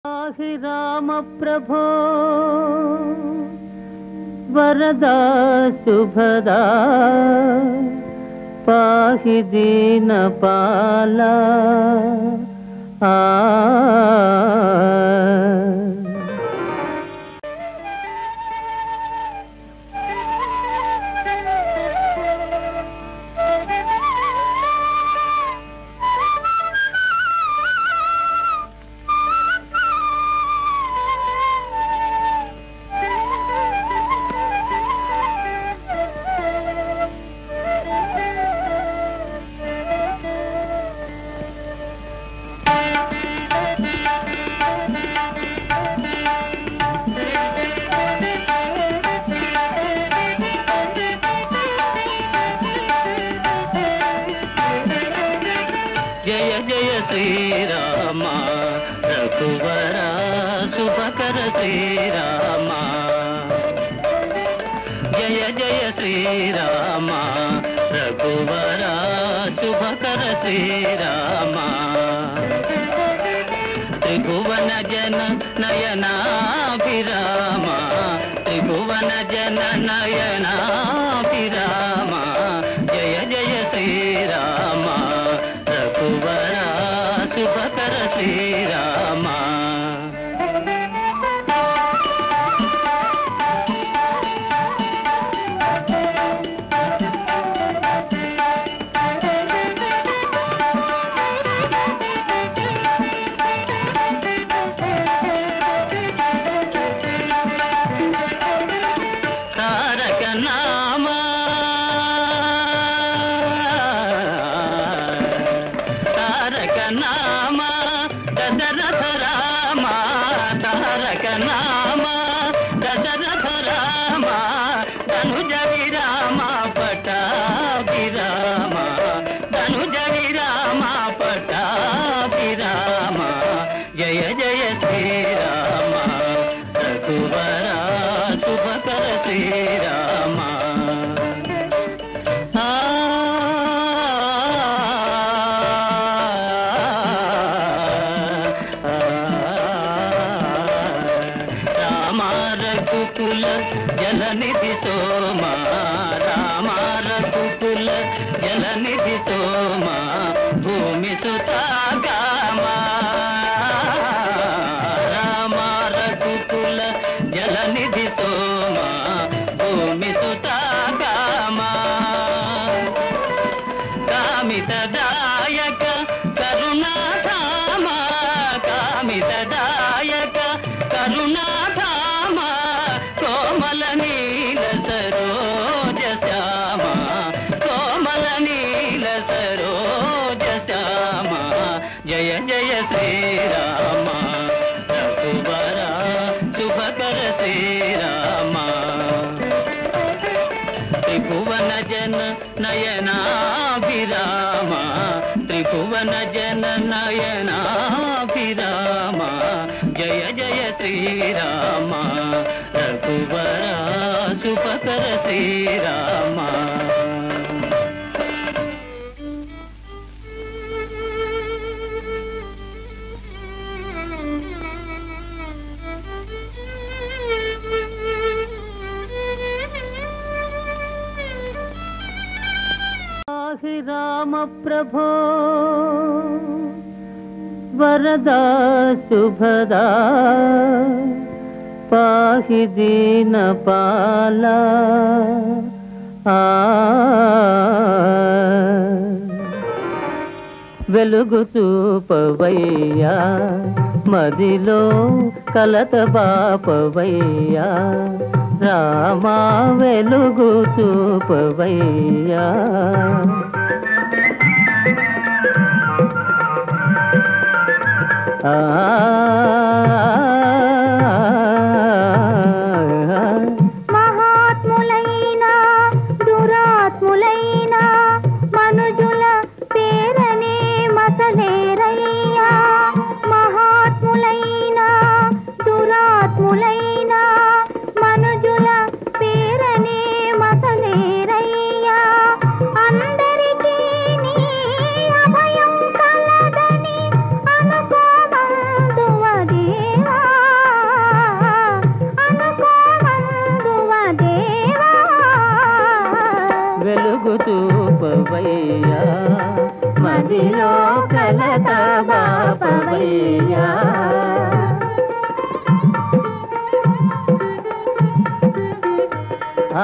పాహి రామ ప్రభో వరదా శుభదా పాహి దీన పాల ఆ జయ జయ శ్రీరామ రఘువర శుభకర శ్రీరామ జయ జయ శ్రీరామ రఘువర శుభకర శ్రీరామ త్రిభువన జన నయనాభిరామ త్రిభువన జన నయనాభిరామ జయ జయ శ్రీరామ రఘువర శుభకర శ్రీరామ తారక నామ తారక నామ దశరథ రామ తారక నామ దశరథ రామ ధనుజ విరామ పటాభిరామ ధనుజ విరామ పటాభిరామ జయ జయ శ్రీరామ రఘువర శుభకర శ్రీరామ ఆ రామ రఘుకుల జలనిధి సోమ రామ రఘుకుల జలనిధి సోమ భూమి సుతాగామ రామ రఘుకుల జలనిధి సోమ భూమి సుతాగామ కామితదాయక కరుణాధామ కామితదాయక కరుణాధామ కోమల నీల సరోజ శ్యామ కోమల నీల సరోజ శ్యామ జయ జయ శ్రీరామ రఘువర శుభకర శ్రీరామ త్రిభువన జన నయనాభిరామ త్రిభువన జన నయనాభిరామ జయ జయ శ్రీరామ రఘువర శుభకర శ్రీరామ పాహి రామ ప్రభో వరదా శుభదా పాహి దీన పాల ఆ వెలుగు చూపవయ్యా మదిలో కలత బాపవయ్యా రామా వెలుగు చూపవయ్యా ఆ మహాత్ములైన దురాత్ములైన మనుజుల పేరనే మసలేరయ్యా మహాత్ములైన దురాత్ములైన మనుజుల పేరనే మసలేరయ్యా అందరికీ నీ అభయం కలదని అనుకోమందువది బాపవయ్యా ఆ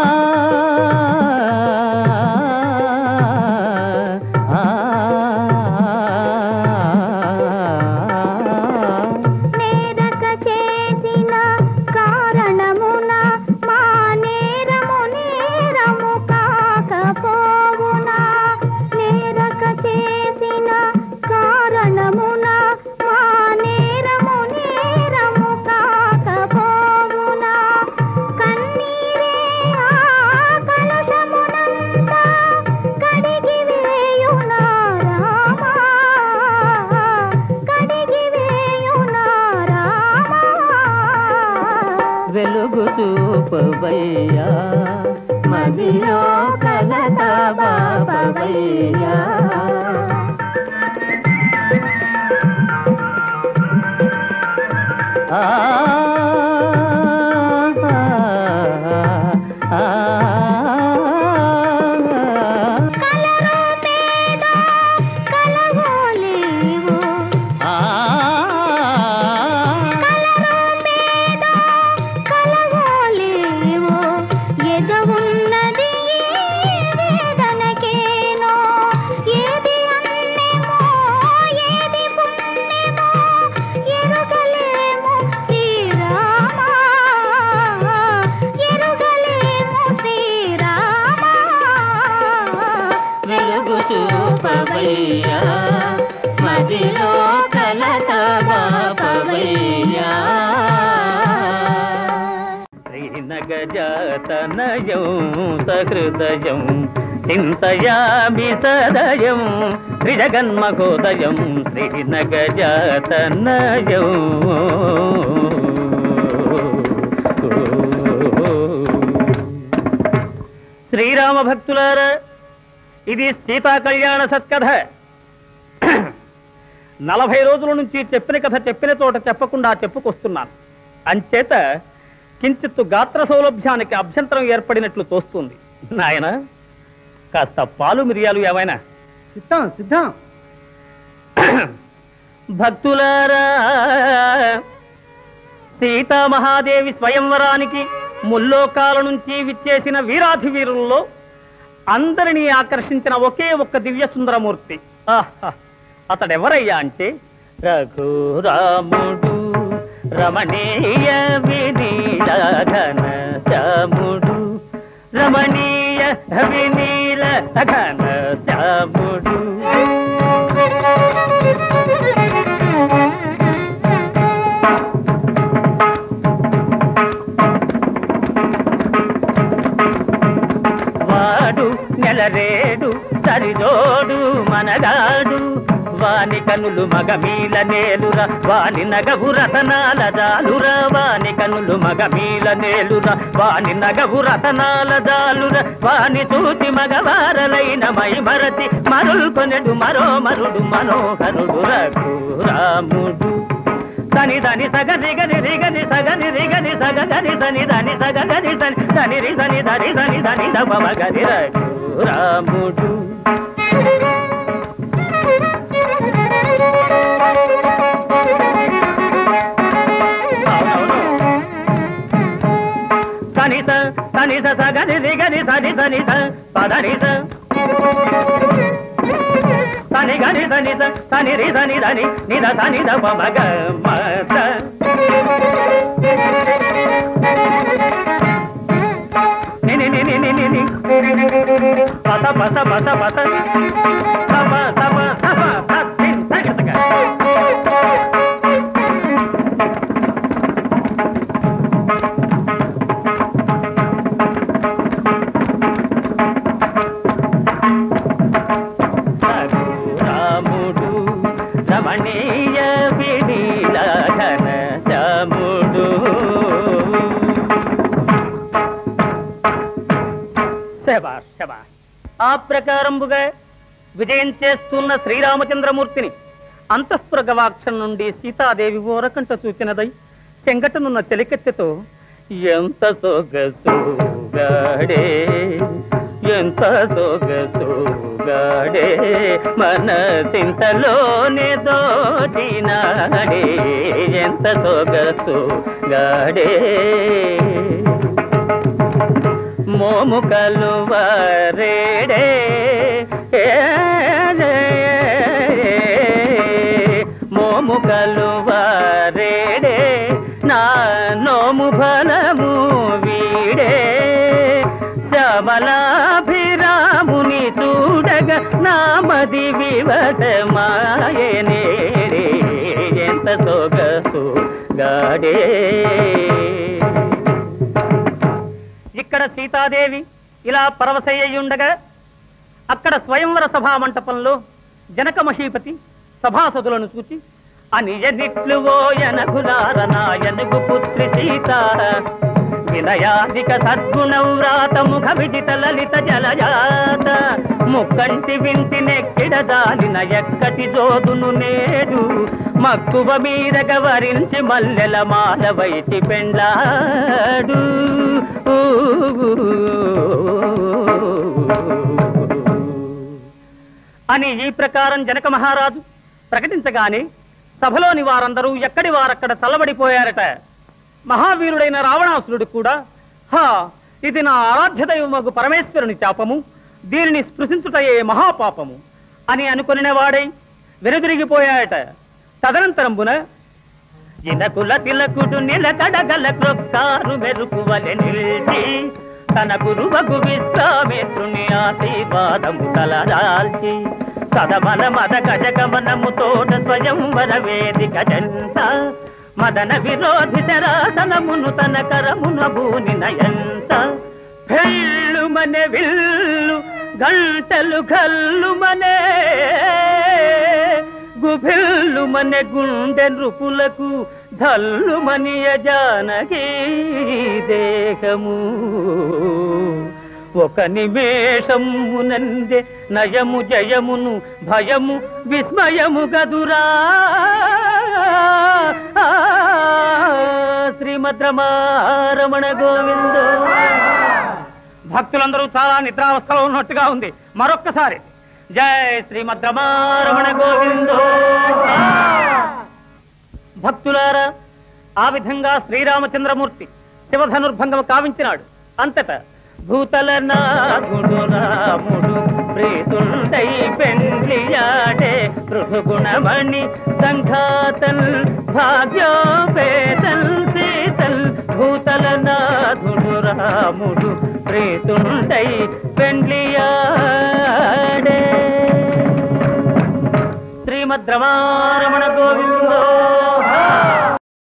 నేరక చేసిన కారణమున మా నేరము నేరము కాకపోవునా నేరక చేసిన కారణమున మా నేరము నేరము కాకపోవునా కన్నీరే ఆ కలుషమునంతా కడిగి వేయునా రామా కడిగి వేయునా రామా వెలుగు చూపవయ్యా మదిలో కలత బాపవయ్యా ఆ ఆ, కలరూపేదో కలగోలేవు ఆ, కలరూపేదో కలగోలేవు ఎదవున్నది ఈ వేదనకేనో ఏది అన్నేమో ఏది పుణ్యమో ఎరుగలేము శ్రీరామా ఎరుగలేము శ్రీరామా వెలుగు చూపవయ్యా మదిలో కలత బాపవయ్యా శ్రీనగజాతనయం సహృదయం చింతయామి సదయం త్రిజగన్మకోదయం శ్రీనగజాతనయం శ్రీరామ భక్తులారా ఇది సీతా కళ్యాణ సత్కథ నలభై రోజుల నుంచి చెప్పిన కథ చెప్పిన చోట చెప్పకుండా చెప్పుకొస్తున్నాను అంచేత కించిత్తు గాత్ర సౌలభ్యానికి అభ్యంతరం ఏర్పడినట్లు తోస్తుంది నాయన కాస్త పాలు మిరియాలు ఏమైనా సిద్ధం సిద్ధం భక్తులారా సీతామహాదేవి స్వయంవరానికి ముల్లోకాల నుంచి విచ్చేసిన వీరాధి వీరుల్లో అందరినీ ఆకర్షించిన ఒకే ఒక్క దివ్య సుందరమూర్తి ఆహా! అతడెవరయ్యా అంటే రఘురాముడు రమణీయ వినీలఘన శ్యాముడు రమణీయ వినీల ఘన శ్యాముడు వాడు నెలరేడు సరిజోడు మనగాడు వాని కనులు మగమీల నేలురా వాని నగవు రతనాల జాలురా వాని కనులు మగమీల నేలురా వాని నగవు రతనాల జాలురా వాని చూసి మగవారలైన మై మరచి మరుల్కొనెడు మరో మరుడు మనోహరుడు రఘురాముడు సని దని సగ రిగని రిగని సగని రిగని సగ గని సని దని సగ గని సని సని రి సని దని సని దని దమ మగని రాముడు సనిత సనిత సగని రిగని సని సనిత పదనిత సని గని సనిత సని రి సని దని నిద సని దమ మగ మత నిని నిని నిని ని పత పత పత పత సప సప సప సత్తిన్ సగతగ రాముడు రమణీయ వినీల ఘన శ్యాముడు శబాష్ శబాష్ ఆ ప్రకారంబుగా విజయం చేస్తున్న శ్రీరామచంద్రమూర్తిని అంతఃపుర గవాక్షం నుండి సీతాదేవి ఓరకంట చూచినదై చెంగటనున్న చెలికెత్తెతో ఎంత సొగసుగాడే ఎంత సొగసుగాడే మన చింతలోనే దోచినాడే ఎంత సొగసుగాడే మోము కలువరేడే మోము కలువరేడే నా నోము ఫలము వీడే శ్యామలాభిరాముని చూడగ నామది వివసమాయనే ఎంత సొగసు గాడే ఇక్కడ సీతాదేవి ఇలా పరవశయ్యుండగా అక్కడ స్వయంవర సభా మంటపంలో జనక మహీపతి సభాసదులను చూచి అనియనిట్లు ఓయనకులార నాయనకు పుత్రి సీత వినయాధిక సద్గుణ వ్రాత ముఖ విజిత లలిత జలజాత ముక్కంటి వింటి నెక్కిడ దానిన ఎక్కటి జోదును నేడు మక్కువ మీదగ వరించి మల్లెల మాల వైటి పెండ్లాడు అని ఈ ప్రకారం జనక మహారాజు ప్రకటించగానే సభలోని వారందరూ ఎక్కడి వారక్కడ చల్లబడిపోయారట మహావీరుడైన రావణాసురుడు కూడా హా ఇది నా ఆరాధ్య దైవమగు పరమేశ్వరుని శాపము దీనిని స్పృశించుటయే మహాపాపము అని అనుకునే వాడై వెనుదిరిగిపోయాయట తదనంతరంబున జినకుల తిలకుడు నిలకడగల క్రొక్కారు మెరుపువలె నిలిచి తన గురువగు విశ్వామిత్రుని ఆశీర్వాదము తలదాల్చి సదమల మద గజగమనము తోట స్వయంవర వేదిక జంత మదన విరోధి శరాసనమును తన కరమున భూని నయంత భెళ్ళు మనే విల్లు గంటలు గల్లు మనే గుభిల్లు మనే గుండె నృపులకు ధల్లు మనియ జానకి దేహము ఒక నిమేషమునందే నయము జయమును భయము విస్మయము గదురా శ్రీమద్రమారమణ గోవిందో భక్తులందరూ చాలా నిద్రావస్థలో ఉన్నట్టుగా ఉంది మరొక్కసారి జై శ్రీమద్రమారమణ గోవిందో భక్తులారా ఆ విధంగా శ్రీరామచంద్రమూర్తి శివధనుర్భంగం కావించినాడు అంతటా భూతల నాగుడు రాముడు ప్రీతుండై పెండ్లియాడే పృథుగుణమణి సంఘాతల్ భాగ్యోపేతల్ సీతల్ భూతల నాథుడు రాముడు ప్రీతుండై పెండ్లియాడే శ్రీమద్రమారమణ గోవిందో